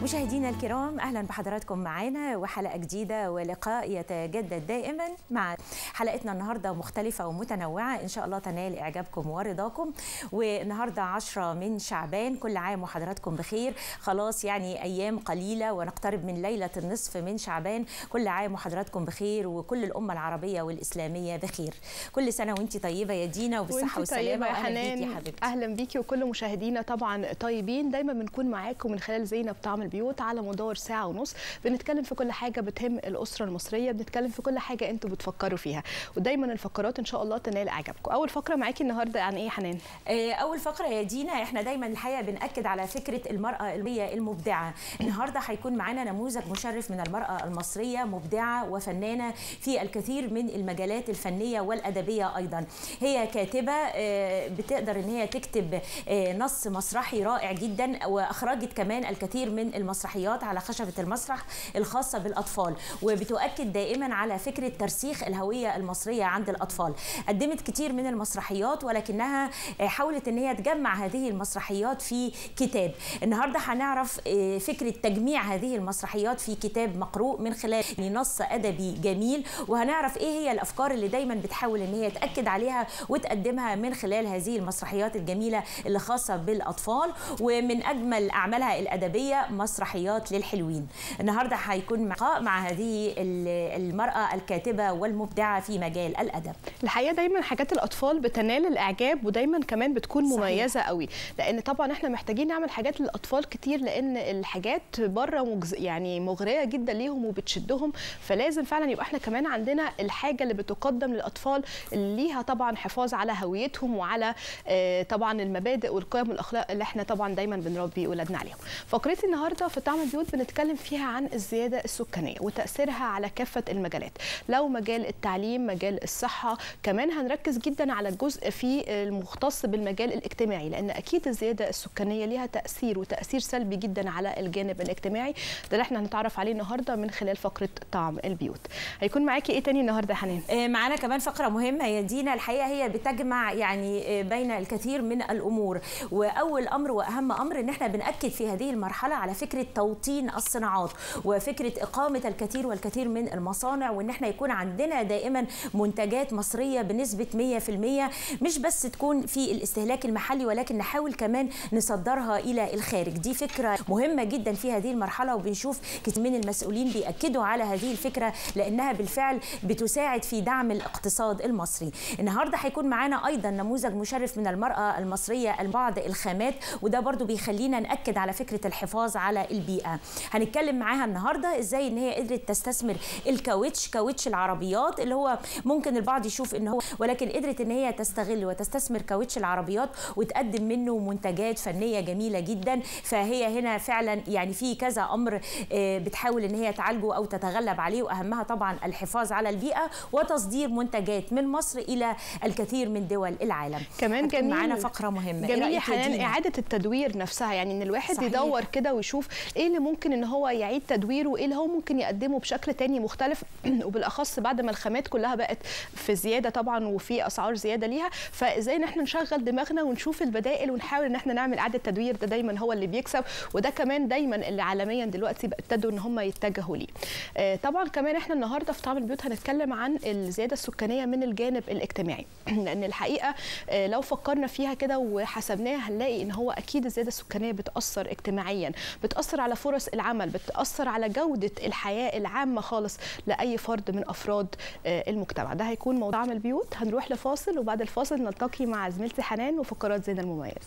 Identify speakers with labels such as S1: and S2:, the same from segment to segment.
S1: مشاهدينا الكرام اهلا بحضراتكم معانا وحلقه جديده ولقاء يتجدد دائما مع حلقتنا النهارده مختلفه ومتنوعه ان شاء الله تنال اعجابكم ورضاكم والنهارده 10 من شعبان كل عام وحضراتكم بخير خلاص يعني ايام قليله ونقترب من ليله النصف من شعبان كل عام وحضراتكم بخير وكل الامه العربيه والاسلاميه بخير كل سنه وانت طيبه يا دينا وبالصحه والسلامه
S2: يا
S1: واهلا بيكي
S2: حنان
S1: يا حبيبتي
S2: اهلا بيكي وكل مشاهدينا طبعا طيبين دايما بنكون معاكم من خلال زينب طعم البيوت على مدار ساعه ونص بنتكلم في كل حاجه بتهم الاسره المصريه بنتكلم في كل حاجه انتوا بتفكروا فيها ودايما الفقرات ان شاء الله تنال اعجابكم اول فقره معاكي النهارده عن ايه يا حنان
S1: آه، اول فقره يا دينا احنا دايما الحقيقه بناكد على فكره المراه المصريه المبدعه النهارده هيكون معانا نموذج مشرف من المراه المصريه مبدعه وفنانه في الكثير من المجالات الفنيه والادبيه ايضا هي كاتبه آه، بتقدر ان هي تكتب آه، نص مسرحي رائع جدا واخرجت كمان الكثير من المسرحيات على خشبه المسرح الخاصه بالاطفال وبتؤكد دائما على فكره ترسيخ الهويه المصريه عند الاطفال قدمت كتير من المسرحيات ولكنها آه، حاولت ان هي تجمع هذه المسرحيات في كتاب النهارده هنعرف آه، فكره تجميع هذه المسرحيات في كتاب مقروء من خلال نص ادبي جميل وهنعرف ايه هي الافكار اللي دايما بتحاول ان هي تاكد عليها وتقدمها من خلال هذه المسرحيات الجميله اللي خاصه بالاطفال ومن اجمل اعمالها الادبيه مسرحيات للحلوين النهارده هيكون لقاء مع هذه ال- المراه الكاتبه والمبدعه في مجال الادب
S2: الحقيقه دايما حاجات الاطفال بتنال الاعجاب ودايما كمان بتكون
S1: صحيح.
S2: مميزه قوي لان طبعا احنا محتاجين نعمل حاجات للاطفال كتير لان الحاجات بره مجز... يعني مغريه جدا ليهم وبتشدهم فلازم فعلا يبقى احنا كمان عندنا الحاجه اللي بتقدم للاطفال اللي ليها طبعا حفاظ على هويتهم وعلى آه، طبعا المبادئ والقيم والاخلاق اللي احنا طبعا دايما بنربي اولادنا عليهم فقرتي النهارده في طعم البيوت بنتكلم فيها عن الزياده السكانيه وتاثيرها على كافه المجالات لو مجال التعليم مجال الصحه كمان هنركز جدا على الجزء في المختص بالمجال الاجتماعي لان اكيد الزياده السكانيه ليها تاثير وتاثير سلبي جدا على الجانب الاجتماعي ده اللي احنا هنتعرف عليه النهارده من خلال فقره طعم البيوت هيكون معاكي ايه تاني النهارده يا حنان
S1: آه، معانا كمان فقرة مهمة يا دينا الحقيقة هي بتجمع يعني آه، بين الكثير من الأمور وأول أمر وأهم أمر إن احنا بنأكد في هذه المرحلة على فكرة توطين الصناعات وفكرة إقامة الكثير والكثير من المصانع وإن احنا يكون عندنا دائما منتجات مصرية بنسبة 100% مش بس تكون في الاستهلاك المحلي ولكن نحاول كمان نصدرها إلى الخارج دي فكرة مهمة جدا في هذه المرحلة وبنشوف كتير من المسؤولين بيأكدوا على هذه الفكرة لأنها بالفعل بتساعد في دعم الاقتصاد المصري النهاردة هيكون معانا أيضا نموذج مشرف من المرأة المصرية بعض الخامات وده برضو بيخلينا نأكد على فكرة الحفاظ على البيئة هنتكلم معاها النهاردة إزاي إن هي قدرت تستثمر الكاوتش كاوتش العربيات اللي هو ممكن البعض يشوف إن هو ولكن قدرت إن هي تستغل وتستثمر كاوتش العربيات وتقدم منه منتجات فنية جميلة جدا فهي هنا فعلا يعني في كذا أمر آه، بتحاول إن هي تعالجه أو تتغلب عليه وأهمها طبعا الحفاظ على البيئة وتصدير منتجات من مصر إلى الكثير من دول العالم
S2: كمان
S1: هتكون
S2: جميل
S1: معانا فقرة مهمة إيه
S2: جميل يا
S1: رأيك يا
S2: حنان
S1: دينا؟
S2: اعاده التدوير نفسها يعني ان الواحد
S1: صحيح.
S2: صحيح. يدور كده ويشوف ايه اللي ممكن ان هو يعيد تدويره وايه اللي هو ممكن يقدمه بشكل تاني مختلف وبالاخص بعد ما الخامات كلها بقت في زياده طبعا وفي اسعار زياده ليها فازاي ان احنا نشغل دماغنا ونشوف البدائل ونحاول ان احنا نعمل اعاده تدوير ده دايما هو اللي بيكسب وده كمان دايما اللي عالميا دلوقتي بقى ابتدوا ان هم يتجهوا ليه آه، طبعا كمان احنا النهارده في طعم البيوت هنتكلم عن الزياده السكانيه من الجانب الاجتماعي لان الحقيقه آه، لو فكرنا فيها كده وحسبناها هنلاقي ان هو اكيد الزياده السكانيه بتاثر اجتماعيا بتاثر على فرص العمل بتاثر على جوده الحياه العامه خالص لاي فرد من افراد آه، المجتمع ده هيكون موضوع عمل البيوت هنروح لفاصل وبعد الفاصل نلتقي مع زميلتي حنان وفقرات زينه المميزه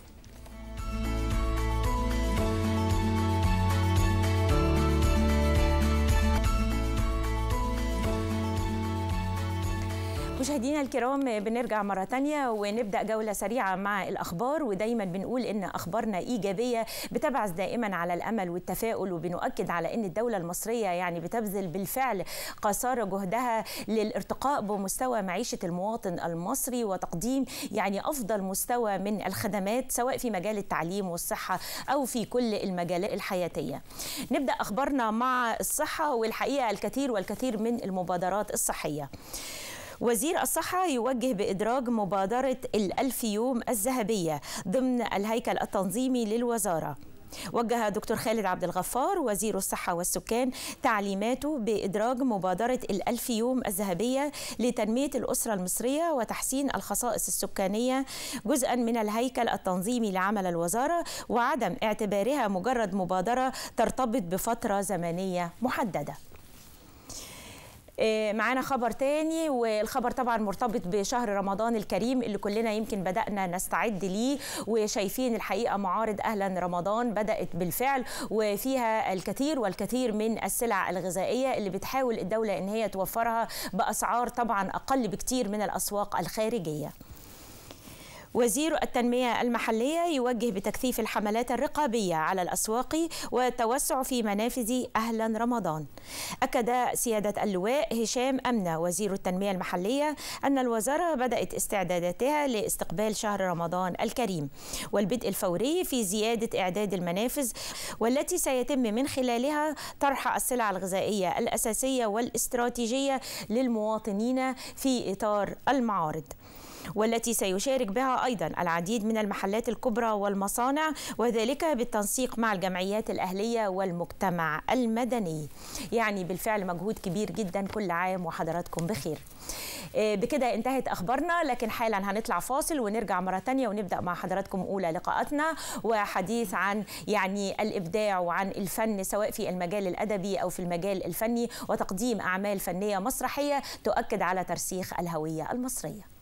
S1: مشاهدينا الكرام بنرجع مرة تانية ونبدأ جولة سريعة مع الأخبار ودايما بنقول إن أخبارنا إيجابية بتبعث دائما على الأمل والتفاؤل وبنؤكد على إن الدولة المصرية يعني بتبذل بالفعل قصارى جهدها للارتقاء بمستوى معيشة المواطن المصري وتقديم يعني أفضل مستوى من الخدمات سواء في مجال التعليم والصحة أو في كل المجالات الحياتية نبدأ أخبارنا مع الصحة والحقيقة الكثير والكثير من المبادرات الصحية وزير الصحة يوجه بإدراج مبادرة الألف يوم الذهبية ضمن الهيكل التنظيمي للوزارة وجه دكتور خالد عبد الغفار وزير الصحة والسكان تعليماته بإدراج مبادرة الألف يوم الذهبية لتنمية الأسرة المصرية وتحسين الخصائص السكانية جزءا من الهيكل التنظيمي لعمل الوزارة وعدم اعتبارها مجرد مبادرة ترتبط بفترة زمنية محددة معانا خبر تاني والخبر طبعا مرتبط بشهر رمضان الكريم اللي كلنا يمكن بدأنا نستعد ليه وشايفين الحقيقة معارض أهلا رمضان بدأت بالفعل وفيها الكثير والكثير من السلع الغذائية اللي بتحاول الدولة إن هي توفرها بأسعار طبعا أقل بكتير من الأسواق الخارجية وزير التنمية المحلية يوجه بتكثيف الحملات الرقابية على الأسواق والتوسع في منافذ أهلا رمضان أكد سيادة اللواء هشام أمنة وزير التنمية المحلية أن الوزارة بدأت استعداداتها لاستقبال شهر رمضان الكريم والبدء الفوري في زيادة إعداد المنافذ والتي سيتم من خلالها طرح السلع الغذائية الأساسية والاستراتيجية للمواطنين في إطار المعارض والتي سيشارك بها ايضا العديد من المحلات الكبرى والمصانع وذلك بالتنسيق مع الجمعيات الاهليه والمجتمع المدني. يعني بالفعل مجهود كبير جدا كل عام وحضراتكم بخير. بكده انتهت اخبارنا لكن حالا هنطلع فاصل ونرجع مره تانية ونبدا مع حضراتكم اولى لقاءاتنا وحديث عن يعني الابداع وعن الفن سواء في المجال الادبي او في المجال الفني وتقديم اعمال فنيه مسرحيه تؤكد على ترسيخ الهويه المصريه.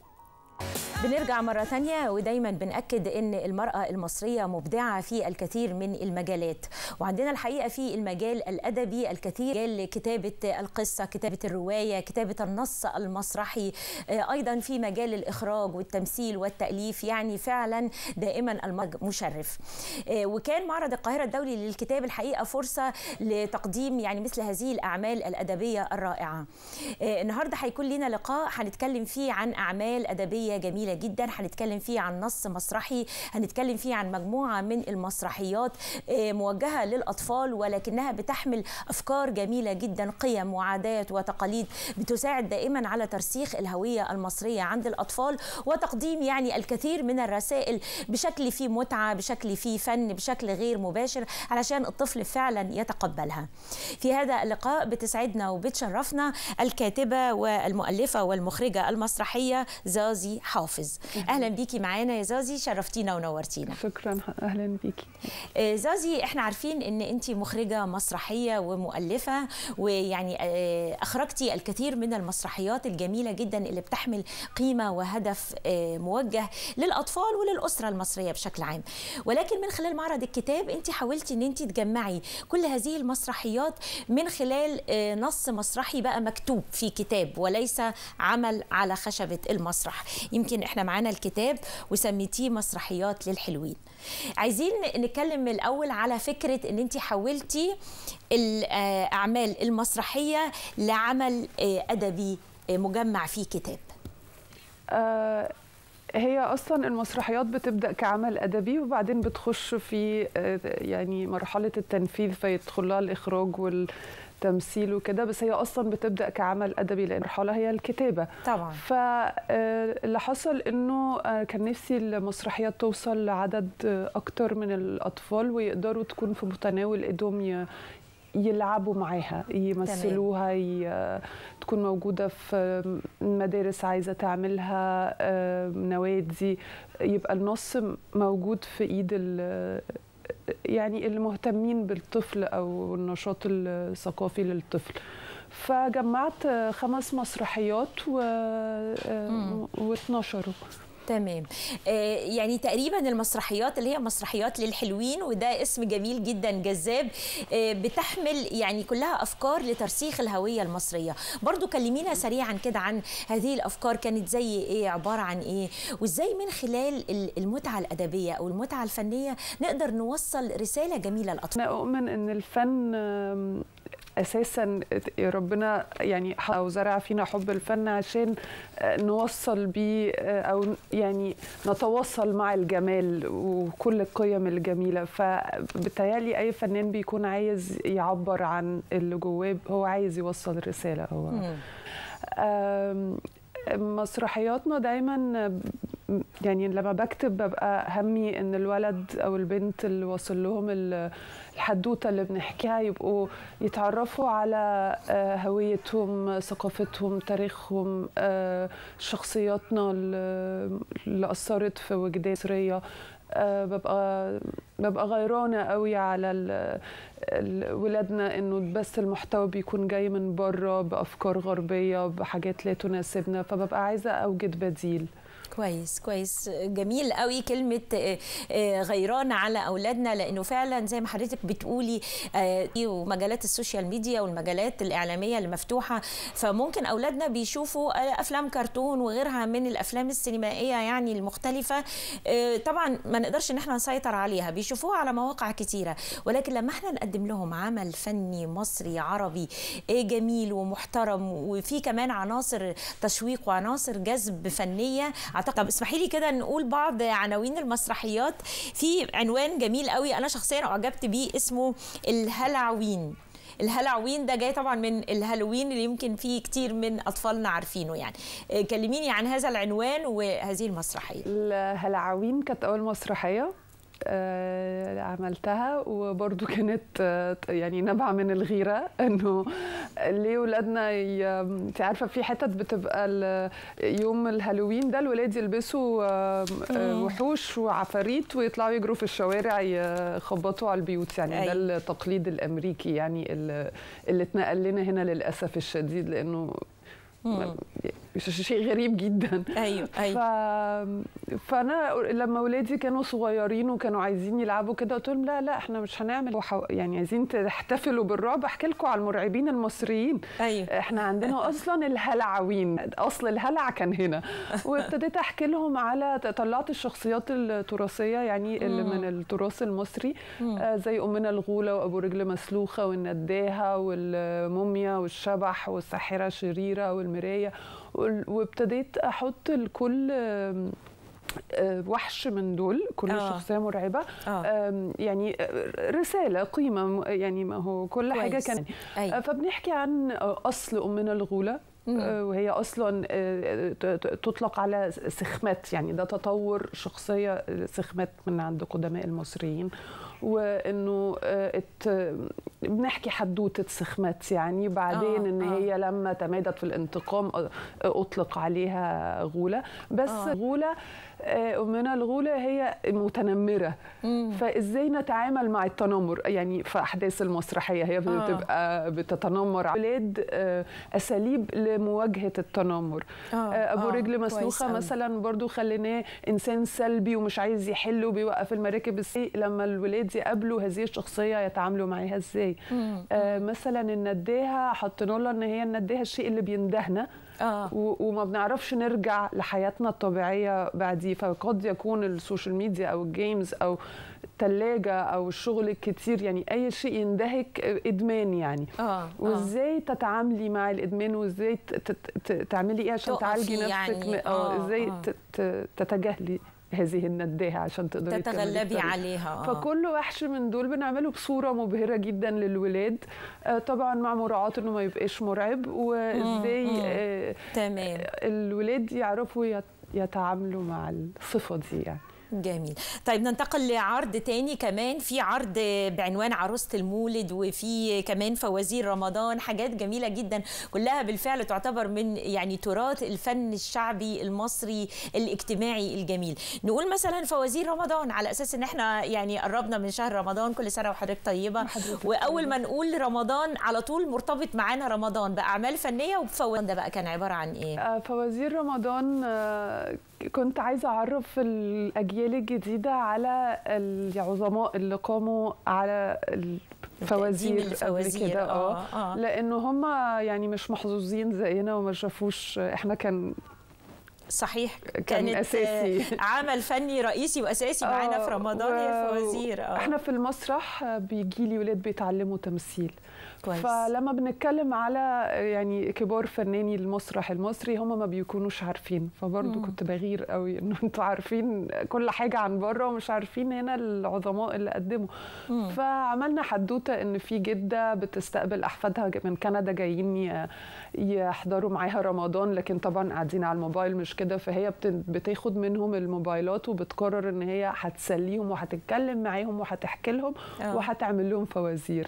S1: بنرجع مرة تانية ودايما بنأكد أن المرأة المصرية مبدعة في الكثير من المجالات وعندنا الحقيقة في المجال الأدبي الكثير مجال كتابة القصة كتابة الرواية كتابة النص المسرحي أيضا في مجال الإخراج والتمثيل والتأليف يعني فعلا دائما المرج مشرف وكان معرض القاهرة الدولي للكتاب الحقيقة فرصة لتقديم يعني مثل هذه الأعمال الأدبية الرائعة النهاردة هيكون لنا لقاء هنتكلم فيه عن أعمال أدبية جميلة جدا هنتكلم فيه عن نص مسرحي هنتكلم فيه عن مجموعة من المسرحيات موجهة للأطفال ولكنها بتحمل أفكار جميلة جدا قيم وعادات وتقاليد بتساعد دائما على ترسيخ الهوية المصرية عند الأطفال وتقديم يعني الكثير من الرسائل بشكل فيه متعة بشكل فيه فن بشكل غير مباشر علشان الطفل فعلا يتقبلها في هذا اللقاء بتسعدنا وبتشرفنا الكاتبة والمؤلفة والمخرجة المسرحية زازي حافظ اهلا بيكي معانا يا زازي شرفتينا ونورتينا
S3: شكرا اهلا بيكي
S1: زازي احنا عارفين ان انت مخرجه مسرحيه ومؤلفه ويعني اخرجتي الكثير من المسرحيات الجميله جدا اللي بتحمل قيمه وهدف موجه للاطفال وللاسره المصريه بشكل عام ولكن من خلال معرض الكتاب انت حاولتي ان انت تجمعي كل هذه المسرحيات من خلال نص مسرحي بقى مكتوب في كتاب وليس عمل على خشبه المسرح يمكن احنا معانا الكتاب وسميتيه مسرحيات للحلوين عايزين نتكلم الاول على فكره ان انت حولتي الاعمال المسرحيه لعمل ادبي مجمع فيه كتاب
S3: آه هي اصلا المسرحيات بتبدا كعمل ادبي وبعدين بتخش في يعني مرحله التنفيذ فيدخل لها الاخراج وال تمثيل وكده بس هي اصلا بتبدا كعمل ادبي لان المرحله هي الكتابه
S1: طبعا
S3: فاللي حصل انه كان نفسي المسرحيات توصل لعدد اكتر من الاطفال ويقدروا تكون في متناول ايدهم يلعبوا معاها يمثلوها ي... تكون موجودة في مدارس عايزة تعملها نوادي يبقى النص موجود في إيد ال... يعني المهتمين بالطفل او النشاط الثقافي للطفل فجمعت خمس مسرحيات و... واتنشروا
S1: تمام آه يعني تقريبا المسرحيات اللي هي مسرحيات للحلوين وده اسم جميل جدا جذاب آه بتحمل يعني كلها افكار لترسيخ الهويه المصريه برضو كلمينا سريعا كده عن هذه الافكار كانت زي ايه عباره عن ايه وازاي من خلال المتعه الادبيه او المتعه الفنيه نقدر نوصل رساله جميله للاطفال
S3: انا اؤمن ان الفن اساسا ربنا يعني او زرع فينا حب الفن عشان نوصل بيه او يعني نتواصل مع الجمال وكل القيم الجميله فبتهيألي اي فنان بيكون عايز يعبر عن اللي جواه هو عايز يوصل رساله هو مسرحياتنا دايما يعني لما بكتب ببقى همي ان الولد او البنت اللي واصل لهم ال- الحدوته اللي بنحكيها يبقوا يتعرفوا على آه، هويتهم ثقافتهم تاريخهم آه، شخصياتنا اللي اللي اثرت في وجدان مصريه آه، ببقى ببقى غيرانه قوي على ال- ال- ولادنا انه بس المحتوى بيكون جاي من بره بافكار غربيه بحاجات لا تناسبنا فببقى عايزه اوجد بديل
S1: كويس كويس جميل قوي كلمة آه، آه، غيران على أولادنا لأنه فعلا زي ما حضرتك بتقولي آه، ومجالات السوشيال ميديا والمجالات الإعلامية المفتوحة فممكن أولادنا بيشوفوا آه، أفلام كرتون وغيرها من الأفلام السينمائية يعني المختلفة آه، طبعا ما نقدرش إن احنا نسيطر عليها بيشوفوها على مواقع كتيرة ولكن لما احنا نقدم لهم عمل فني مصري عربي آه، جميل ومحترم وفي كمان عناصر تشويق وعناصر جذب فنية اعتقد طب اسمحي لي كده نقول بعض عناوين المسرحيات في عنوان جميل قوي انا شخصيا اعجبت بيه اسمه الهلعوين الهلعوين ده جاي طبعا من الهالوين اللي يمكن فيه كتير من اطفالنا عارفينه يعني آه، كلميني عن هذا العنوان وهذه المسرحيه
S3: الهلعوين كانت أول مسرحية آه، عملتها وبرضو كانت آه، يعني نبع من الغيرة انه ليه ولادنا ي- انت عارفة في حتت بتبقى ال- يوم الهالوين ده الولاد يلبسوا آه، آه، وحوش وعفاريت ويطلعوا يجروا في الشوارع يخبطوا على البيوت يعني
S1: أي.
S3: ده التقليد الامريكي يعني اللي اللي اتنقل لنا هنا للاسف الشديد لانه
S1: مم.
S3: شيء غريب جدا
S1: ايوه
S3: ف...
S1: ايوه
S3: فانا لما ولادي كانوا صغيرين وكانوا عايزين يلعبوا كده قلت لهم لا لا احنا مش هنعمل وح... يعني عايزين تحتفلوا بالرعب احكي لكم على المرعبين المصريين
S1: ايوه
S3: احنا عندنا اصلا الهلعوين اصل الهلع كان هنا وابتديت احكي لهم على طلعت الشخصيات التراثيه يعني اللي من التراث المصري آه زي امنا الغوله وابو رجل مسلوخه والنداهه والموميا والشبح والساحره شريره والمرايه وال- وابتديت احط لكل آم، آه، وحش من دول كل
S1: آه.
S3: شخصيه مرعبه
S1: آه.
S3: آم، يعني آه، رساله قيمه م- يعني ما هو كل حاجه
S1: كويس.
S3: كان
S1: أيوة.
S3: آه، فبنحكي عن آه، اصل امنا الغوله آه، وهي اصلا آه، ت- ت- تطلق على سخمات يعني ده تطور شخصيه سخمات من عند قدماء المصريين وانه آه، ات- بنحكي حدوته سخمات يعني بعدين
S1: آه،
S3: ان
S1: آه.
S3: هي لما تمادت في الانتقام آه، اطلق عليها غوله بس
S1: آه.
S3: غوله آه، امنا الغوله هي متنمره فازاي نتعامل مع التنمر يعني في احداث المسرحيه هي بتبقى بتتنمر على اولاد آه، اساليب لمواجهه التنمر
S1: آه،
S3: آه، ابو
S1: آه،
S3: رجل
S1: كويس
S3: مسلوخه
S1: أوي.
S3: مثلا برضو خليناه انسان سلبي ومش عايز يحل وبيوقف المراكب ازاي لما الولاد يقابلوا هذه الشخصيه يتعاملوا معاها ازاي آه مثلا النداهه حطينا لها ان هي النداهه الشيء اللي بيندهنا
S1: اه
S3: و- وما بنعرفش نرجع لحياتنا الطبيعيه بعديه فقد يكون السوشيال ميديا او الجيمز او الثلاجه او الشغل الكتير يعني اي شيء يندهك ادمان يعني
S1: اه آه.
S3: وازاي تتعاملي مع الادمان وازاي ت- ت- ت- تعملي ايه عشان
S1: تقفي
S3: تعالجي نفسك
S1: يعني،
S3: م-
S1: آه،
S3: اه ازاي
S1: آه.
S3: ت- ت- تتجاهلي هذه النداهه عشان تقدري تكملي
S1: تتغلبي
S3: الطريق.
S1: عليها آه.
S3: فكل وحش من دول بنعمله بصوره مبهره جدا للولاد آه، طبعا مع مراعاه انه ما يبقاش مرعب وازاي
S1: مم.
S3: آه،
S1: تمام
S3: الولاد يعرفوا يت- يتعاملوا مع الصفه دي يعني
S1: جميل طيب ننتقل لعرض تاني كمان في عرض بعنوان عروسة المولد وفي كمان فوازير رمضان حاجات جميلة جدا كلها بالفعل تعتبر من يعني تراث الفن الشعبي المصري الاجتماعي الجميل نقول مثلا فوازير رمضان على اساس ان احنا يعني قربنا من شهر رمضان كل سنة وحضرتك طيبة
S3: وحضرتك
S1: واول
S3: طيبة.
S1: ما نقول رمضان على طول مرتبط معانا رمضان باعمال فنية وبفوازير ده بقى كان عبارة عن ايه
S3: آه، فوازير رمضان آه، كنت عايزة أعرف الأجيال الجديدة على العظماء اللي قاموا على الفوازير قبل
S1: الفوازير،
S3: كده
S1: آه،
S3: اه
S1: آه.
S3: لأنه هم يعني مش محظوظين زينا وما شافوش احنا كان
S1: صحيح
S3: كان
S1: كانت
S3: أساسي.
S1: آه، عمل فني رئيسي واساسي معانا في
S3: آه،
S1: رمضان هي
S3: و-
S1: الفوازير اه
S3: احنا في المسرح بيجي لي ولاد بيتعلموا تمثيل
S1: كويس.
S3: فلما بنتكلم على يعني كبار فناني المسرح المصري هم ما بيكونوش عارفين فبرضه كنت بغير قوي انه انتوا عارفين كل حاجه عن بره ومش عارفين هنا العظماء اللي قدموا فعملنا حدوته ان في جده بتستقبل احفادها من كندا جايين ي- يحضروا معاها رمضان لكن طبعا قاعدين على الموبايل مش مش كده فهي بت- بتاخد منهم الموبايلات وبتقرر ان هي هتسليهم وهتتكلم معاهم وهتحكي لهم
S1: آه.
S3: وهتعمل لهم فوازير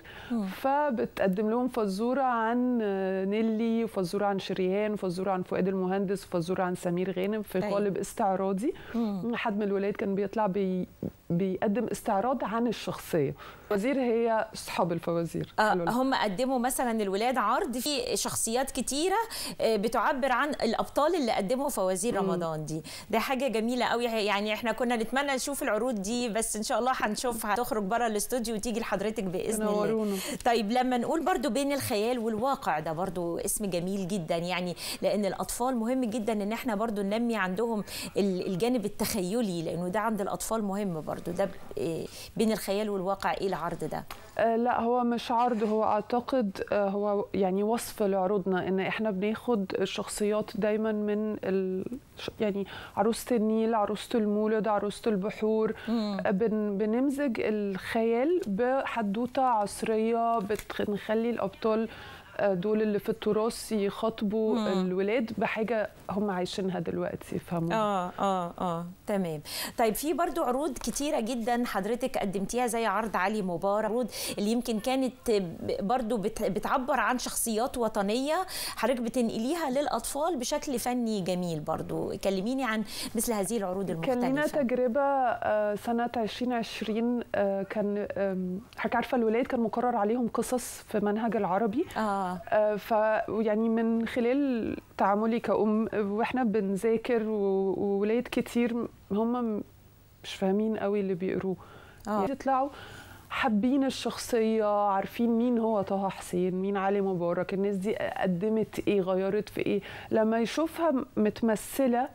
S3: فبتقدم لهم فزوره عن آه، نيلي وفزوره عن شريهان وفزوره عن فؤاد المهندس وفزوره عن سمير غانم في
S1: أيوة.
S3: قالب استعراضي حد من الولاد كان بيطلع بي بيقدم استعراض عن الشخصيه الفوازير هي اصحاب الفوازير
S1: آه،
S3: قالوا لنا.
S1: هم قدموا مثلا الولاد عرض فيه شخصيات كتيرة آه، بتعبر عن الأبطال اللي قدموا فوازير رمضان دي ده حاجة جميلة قوي يعني احنا كنا نتمنى نشوف العروض دي بس إن شاء الله هنشوفها تخرج بره الاستوديو وتيجي لحضرتك بإذن الله
S3: تنورونا.
S1: طيب لما نقول برضو بين الخيال والواقع ده برضو اسم جميل جدا يعني لأن الأطفال مهم جدا إن احنا برضو ننمي عندهم ال- الجانب التخيلي لأنه ده عند الأطفال مهم برضو ده ب- آه، بين الخيال والواقع إيه العرض ده
S3: آه، لا هو مش عرض هو اعتقد آه، هو يعني وصف لعروضنا ان احنا بناخد الشخصيات دايما من ال... ش- يعني عروسة النيل عروسة المولد عروسة البحور آه، بن... بنمزج الخيال بحدوتة عصرية بتخلي الابطال آه، دول اللي في التراث يخاطبوا الولاد بحاجة هم عايشينها دلوقتي يفهموها
S1: اه اه اه تمام طيب في برضو عروض كتيرة جدا حضرتك قدمتيها زي عرض علي مبارك عروض اللي يمكن كانت ب- برضو بت- بتعبر عن شخصيات وطنية حضرتك بتنقليها للأطفال بشكل فني جميل برضو كلميني عن مثل هذه العروض
S3: كان لنا
S1: المختلفة
S3: تجربة آه، سنة 2020 آه، كان آم، حضرتك عارفة الولاد كان مقرر عليهم قصص في منهج العربي
S1: اه
S3: آه، ف يعني من خلال تعاملي كأم آه، واحنا بنذاكر و- وولاد كتير هم مش فاهمين قوي اللي بيقروه
S1: آه.
S3: يطلعوا حابين الشخصية عارفين مين هو طه حسين مين علي مبارك الناس دي قدمت ايه غيرت في ايه لما يشوفها متمثلة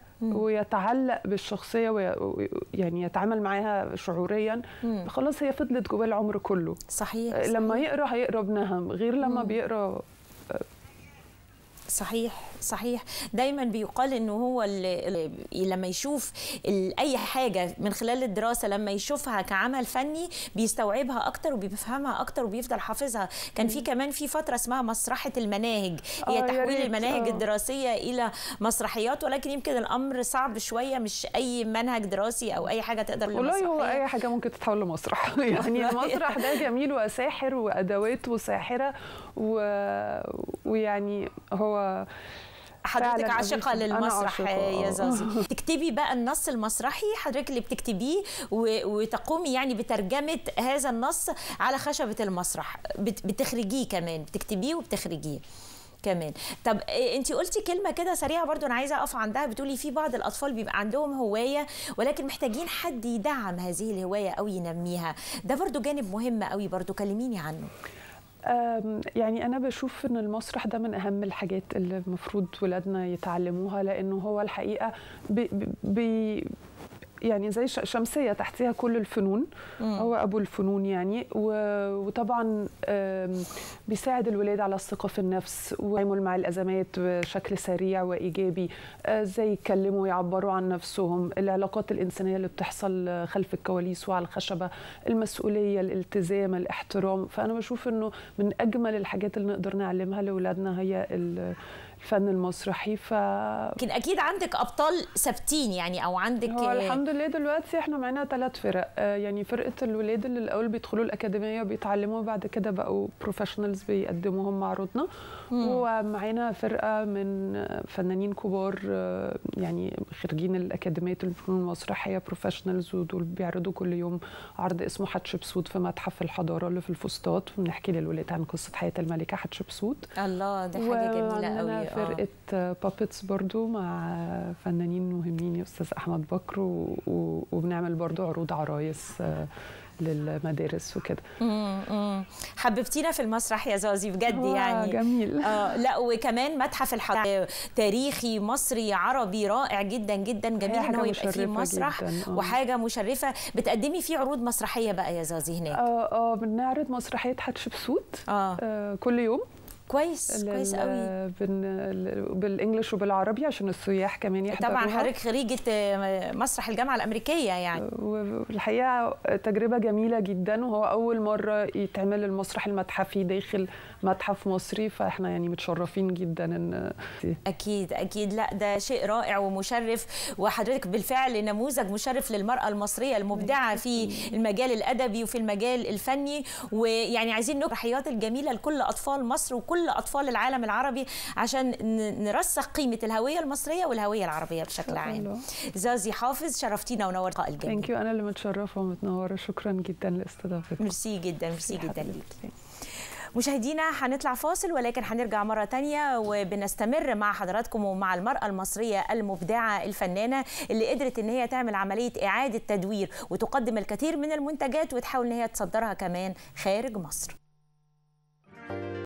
S3: ويتعلق بالشخصية وي- يعني يتعامل معاها شعوريا خلاص هي فضلت جواه العمر كله
S1: صحيح
S3: لما
S1: صحيح.
S3: يقرا هيقرا بنهم غير لما بيقرا
S1: صحيح صحيح دايما بيقال انه هو اللي اللي لما يشوف ال- اي حاجه من خلال الدراسه لما يشوفها كعمل فني بيستوعبها اكتر وبيفهمها اكتر وبيفضل حافظها كان في كمان في فتره اسمها مسرحه المناهج
S3: آه،
S1: هي
S3: يا
S1: تحويل
S3: ريت،
S1: المناهج
S3: آه.
S1: الدراسيه الى مسرحيات ولكن يمكن الامر صعب شويه مش اي منهج دراسي او اي حاجه تقدر
S3: والله هو
S1: لمسرحية.
S3: اي حاجه ممكن تتحول لمسرح يعني المسرح ده جميل وساحر وادوات وساحره و... ويعني هو
S1: حضرتك
S3: فعلاً
S1: عاشقة
S3: أنا
S1: للمسرح
S3: عاشقة،
S1: يا
S3: آه.
S1: زازي تكتبي بقى النص المسرحي حضرتك اللي بتكتبيه و- وتقومي يعني بترجمة هذا النص على خشبة المسرح بت- بتخرجيه كمان بتكتبيه وبتخرجيه كمان طب انت قلتي كلمه كده سريعه برضو انا عايزه اقف عندها بتقولي في بعض الاطفال بيبقى عندهم هوايه ولكن محتاجين حد يدعم هذه الهوايه او ينميها ده برضو جانب مهم قوي برضو كلميني عنه
S3: أم، يعني أنا بشوف إن المسرح ده من أهم الحاجات اللي المفروض ولادنا يتعلموها لأنه هو الحقيقة بي بي يعني زي ش- شمسية تحتها كل الفنون هو أبو الفنون يعني و- وطبعا أم، بيساعد الولاد على الثقة في النفس والتعامل مع الأزمات بشكل سريع وإيجابي آه، ازاي يتكلموا ويعبروا عن نفسهم العلاقات الإنسانية اللي بتحصل خلف الكواليس وعلى الخشبة المسؤولية الالتزام الاحترام فأنا بشوف إنه من أجمل الحاجات اللي نقدر نعلمها لأولادنا هي ال- الفن المسرحي ف
S1: لكن اكيد عندك ابطال ثابتين يعني او عندك
S3: هو الحمد لله دلوقتي احنا معانا ثلاث فرق آه، يعني فرقه الولاد اللي الاول بيدخلوا الاكاديميه وبيتعلموا بعد كده بقوا بروفيشنالز بيقدموا هم عروضنا ومعانا فرقه من آه، فنانين كبار آه، يعني خريجين الاكاديميه الفنون المسرحيه بروفيشنالز ودول بيعرضوا كل يوم عرض اسمه حتشبسوت في متحف الحضاره اللي في الفسطاط وبنحكي للولاد عن قصه حياه الملكه حتشبسوت
S1: الله ده حاجه جميله
S3: وعندنا
S1: قوي
S3: فرقة بابتس برضو مع فنانين مهمين يا أستاذ أحمد بكر و... و... وبنعمل برضو عروض عرايس آه، للمدارس وكده
S1: امم حببتينا في المسرح يا زازي بجد
S3: هو
S1: يعني
S3: جميل
S1: اه لا وكمان متحف الحضاره تاريخي مصري عربي رائع جدا جدا جميل ان
S3: حاجة
S1: هو يبقى فيه
S3: مشرفة
S1: مسرح
S3: جداً، آه.
S1: وحاجه مشرفه بتقدمي فيه عروض مسرحيه بقى يا زازي هناك
S3: اه اه بنعرض مسرحية حتشبسوت
S1: اه
S3: آه كل يوم
S1: كويس كويس قوي
S3: بالانجلش وبالعربي عشان السياح كمان يحضروها
S1: طبعا حضرتك خريجه مسرح الجامعه الامريكيه يعني
S3: والحقيقه تجربه جميله جدا وهو اول مره يتعمل المسرح المتحفي داخل متحف مصري فاحنا يعني متشرفين جدا ان
S1: اكيد اكيد لا ده شيء رائع ومشرف وحضرتك بالفعل نموذج مشرف للمراه المصريه المبدعه في المجال الادبي وفي المجال الفني ويعني عايزين نروحيات الجميله لكل اطفال مصر وكل اطفال العالم العربي عشان نرسخ قيمه الهويه المصريه والهويه العربيه بشكل عام زازي حافظ شرفتينا ونورت لقاء الجميل
S3: ثانك يو انا اللي متشرفه ومتنوره شكرا جدا لاستضافتك
S1: ميرسي جدا ميرسي جدا ليك مشاهدينا هنطلع فاصل ولكن هنرجع مرة تانية وبنستمر مع حضراتكم ومع المرأة المصرية المبدعة الفنانة اللي قدرت ان هي تعمل عملية إعادة تدوير وتقدم الكثير من المنتجات وتحاول ان هي تصدرها كمان خارج مصر